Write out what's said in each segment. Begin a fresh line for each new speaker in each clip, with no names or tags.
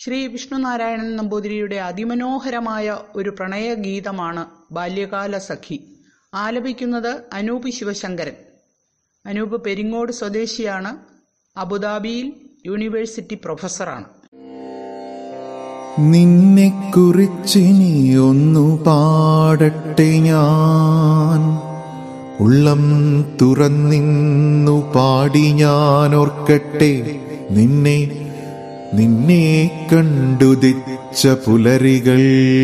ശ്രീ വിഷ്ണുനാരായണൻ നമ്പൂതിരിയുടെ അതിമനോഹരമായ ഒരു പ്രണയഗീതമാണ് ബാല്യകാല സഖി ആലപിക്കുന്നത് അനൂപ് ശിവശങ്കരൻ അനൂപ് പെരിങ്ങോട് സ്വദേശിയാണ് അബുദാബിയിൽ യൂണിവേഴ്സിറ്റി പ്രൊഫസറാണ്
നിന്നെ കുറിച്ചിനി ഒന്നു പാടട്ടെ ഞാൻ ഉള്ളം തുറന്നിന്നു പാടി ഞാൻ ഓർക്കട്ടെ നിന്നെ നിന്നെ കണ്ടുദിച്ച പുലരികൾ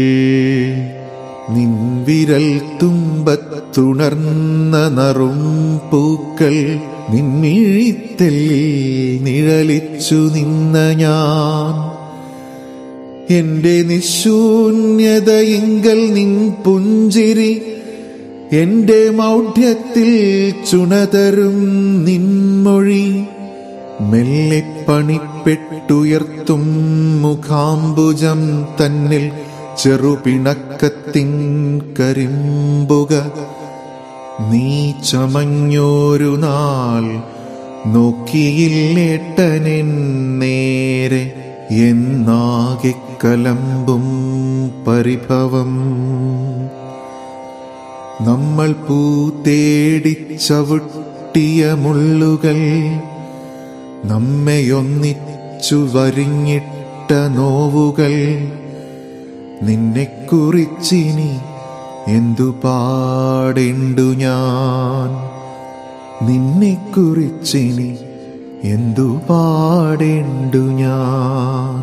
നിൻവിരൽ തുമ്പത്തുണർന്ന നറും പൂക്കൾ നിൻമിഴിത്തല്ലിൽ നിഴലിച്ചു നിന്ന ഞാൻ എന്റെ നിശൂന്യതയിങ്കൽ നിൻ പുഞ്ചിരി എന്റെ മൗഢ്യത്തിൽ ചുണതരും നിൻമൊഴി മെല്ലെ പണിപ്പെട്ടുയർത്തും മുഖാംബുജം തന്നിൽ ചെറുപിണക്കത്തിൻ കരിമ്പുക നീ ചമഞ്ഞോരു നാൾ നോക്കിയില്ലേട്ടനെൻ നേരെ എന്നാകെ കലമ്പും പരിഭവം നമ്മൾ പൂ തേടി ചവിട്ടിയ മുള്ളുകൾ നമ്മയൊന്നിച്ചു വരിഞ്ഞിട്ട നോവുകൾ നിന്നെക്കുറിച്ചിനി എന്തു പാടേണ്ടു ഞാൻ നിന്നെക്കുറിച്ചിനി എന്തു പാടേണ്ടു ഞാൻ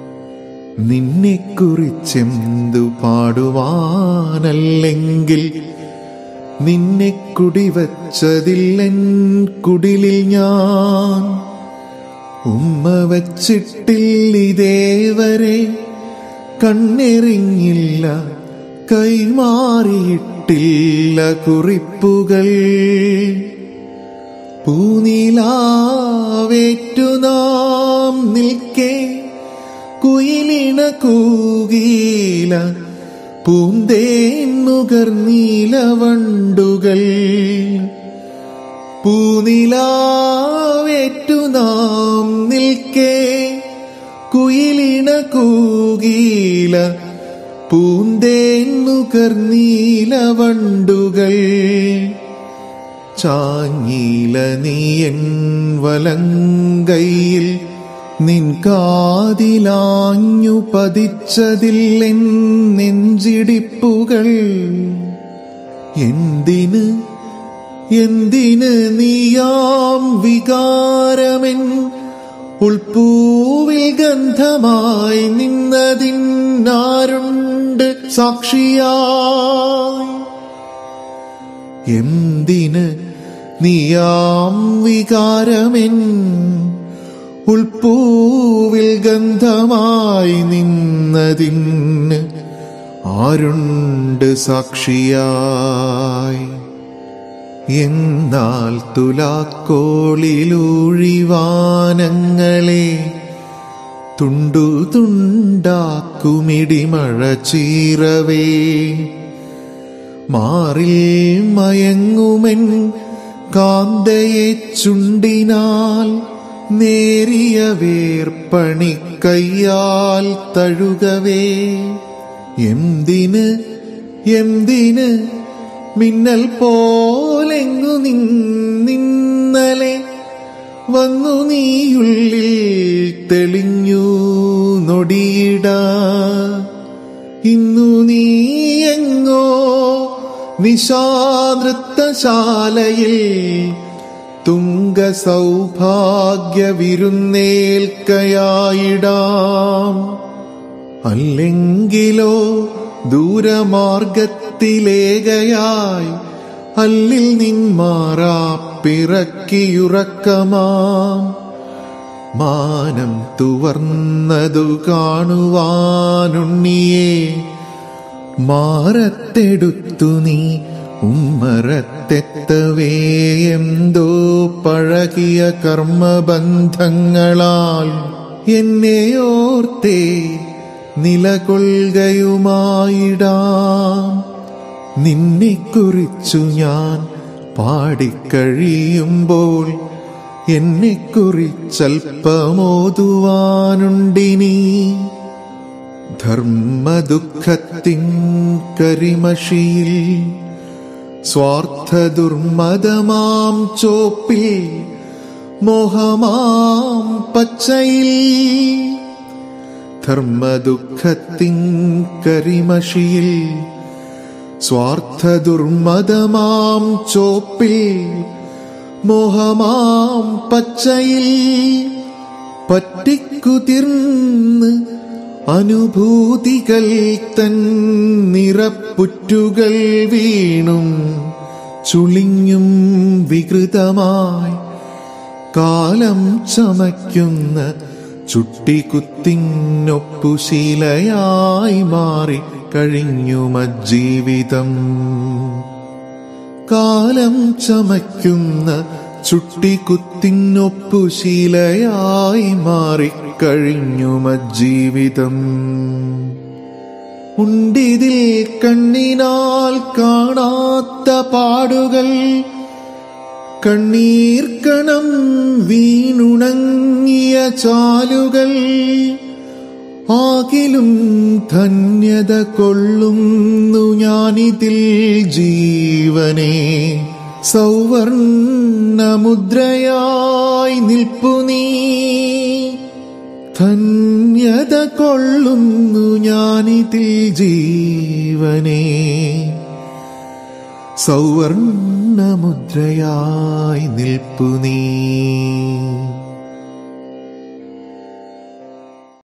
നിന്നെക്കുറിച്ചെന്തു പാടുവാനല്ലെങ്കിൽ നിന്നെ കുടിവച്ചതില്ലെൻ കുടിലിൽ ഞാൻ ഉമ്മ വച്ചിട്ടില്ലിതേവരെ കണ്ണെറിഞ്ഞില്ല കൈമാറിയിട്ടില്ല കുറിപ്പുകൾ പൂനീലാവേറ്റു നാം നിൽക്കേ കുയിലിണ കൂകീല പൂന്തേന്നുകർ നീലവണ്ടുകൾ പൂനിലാവേറ്റു നാം നിൽക്കേ കുയിലിണ കൂകീല പൂന്തേന്നുകർ നീലവണ്ടുകൾ ചാഞ്ഞീല നീയൻ വലങ്കയിൽ നിൻ കാതിലാഞ്ഞു പതിച്ചതില്ലെൻ നെഞ്ചിടിപ്പുകൾ എന്തിന് എന്തിന് നീയാം വികാരമെൻ ഉൾപ്പൂവിൽ ഗന്ധമായി നിന്നതിന്നാരുണ്ട് സാക്ഷിയായി എന്തിന് നീയാം വികാരമെൻ ഉൾപ്പൂവിൽ ഗന്ധമായി നിന്നതിന് ആരുണ്ട് സാക്ഷിയായി എന്നാൽ തുലാക്കോളിലൂഴിവാനങ്ങളെ തുണ്ടു തുണ്ടാക്കുമിടിമഴ ചീറവേ മാറിൽ മയങ്ങുമെൻ കാന്തയെ ചുണ്ടിനാൽ നേരിയ വേർപ്പണി കയ്യാൽ തഴുകവേ എന്തിന് എന്തിന് മിന്നൽ പോലെങ്ങു നിന്നലെ വന്നു നീയുള്ളിൽ തെളിഞ്ഞു നൊടിയിട ഇന്നു നീ എങ്ങോ നിശാനൃത്തശാലയിൽ തുങ്ക സൗഭാഗ്യ വിരുന്നേൽക്കയായിടാം അല്ലെങ്കിലോ ദൂരമാർഗത്തിലേകയായി അല്ലിൽ നിന്മാറാ പിറക്കിയുറക്കമാം മാനം തുവർന്നതു കാണുവാനുണ്ണിയേ മാറത്തെടുത്തു നീ ഉമ്മറത്തെത്തവേ എന്തോ പഴകിയ കർമ്മബന്ധങ്ങളാൽ എന്നെ ഓർത്തേ നിലകൊള്ളുകയുമായിടാം നിന്നെക്കുറിച്ചു ഞാൻ പാടിക്കഴിയുമ്പോൾ എന്നെക്കുറിച്ചൽപ്പമോതുവാനുണ്ടിനി ധർമ്മദുഃഖത്തിൻ കരിമഷിയിൽ സ്വാർത്ഥ ദുർമദമാം ചോപ്പിൽ മോഹമാം പച്ചയിൽ ധർമ്മദുഃഖത്തിൻ കരിമഷിയിൽ സ്വാർത്ഥ ദുർമദമാം ചോപ്പിൽ മോഹമാം പച്ചയിൽ പറ്റിക്കുതിർന്ന് അനുഭൂതികൾ തൻ നിറപ്പുറ്റുകൾ വീണും ചുളിഞ്ഞും വികൃതമായി കാലം ചമയ്ക്കുന്ന ചുട്ടികുത്തിനൊപ്പുശീലയായി മാറി കഴിഞ്ഞു മജ്ജീവിതം കാലം ചമയ്ക്കുന്ന ചുട്ടികുത്തിനൊപ്പുശീലയായി മാറിക്കഴിഞ്ഞു മജ്ജീവിതം ഉണ്ടിതിൽ കണ്ണിനാൽ കാണാത്ത പാടുകൾ കണ്ണീർക്കണം വീണുണങ്ങിയ ചാലുകൾ ആകിലും ധന്യത കൊള്ളുന്നു ഞാനിതിൽ ജീവനെ സൗവർണമുദ്രയായി നിൽപ്പു നീ ധന്യത കൊള്ളുന്നു ഞാനിതിൽ ജീവനെ സൗവർണമുദ്രയായി നിൽപ്പു നീ